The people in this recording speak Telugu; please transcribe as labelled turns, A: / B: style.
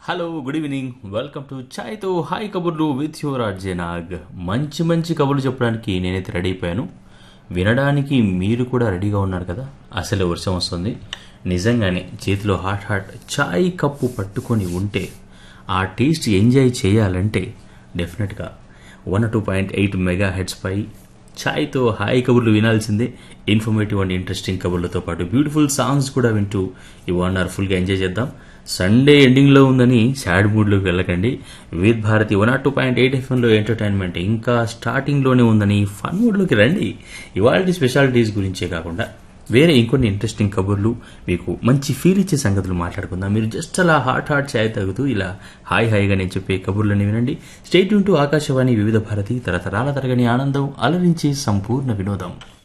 A: hello good evening welcome to ఛాయ్తో హాయ్ కబుర్లు విత్ యువర్ ఆర్జే నాగ్ మంచి మంచి కబుర్లు చెప్పడానికి నేనైతే రెడీ అయిపోయాను వినడానికి మీరు కూడా రెడీగా ఉన్నారు కదా అసలు వర్షం వస్తుంది నిజంగానే చేతిలో హాట్ హాట్ చాయ్ కప్పు పట్టుకొని ఉంటే ఆ టేస్ట్ ఎంజాయ్ చేయాలంటే డెఫినెట్గా one two point eight megahertz పై ఛాయ్తో హాయ్ కబుర్లు వినాల్సిందే ఇన్ఫర్మేటివ్ అండ్ ఇంట్రెస్టింగ్ కబుర్లతో పాటు బ్యూటిఫుల్ సాంగ్స్ కూడా వింటూ ఈ వన్ అవర్ ఫుల్గా ఎంజాయ్ చేద్దాం సండే ఎండింగ్లో ఉందని సాడ్ మూడ్లోకి వెళ్ళకండి with Bharati one two point eight ఎఫ్ఎంలో ఎంటర్టైన్మెంట్ ఇంకా స్టార్టింగ్లోనే ఉందని ఫన్ మూడ్లోకి రండి ఇవాళ స్పెషాలిటీస్ గురించే కాకుండా వేరే ఇంకొన్ని ఇంట్రెస్టింగ్ కబుర్లు మీకు మంచి ఫీల్ ఇచ్చే సంగతులు మాట్లాడుకుందాం మీరు జస్ట్ అలా హాట్ హాట్ ఛాయ్ తాగుతూ ఇలా హాయ్ హాయిగా నేను చెప్పే కబుర్లని వినండి స్టేట్ యూన్ టు ఆకాశవాణి వివిధ భారతి తరతరాల తరగని ఆనందం అలరించి సంపూర్ణ వినోదం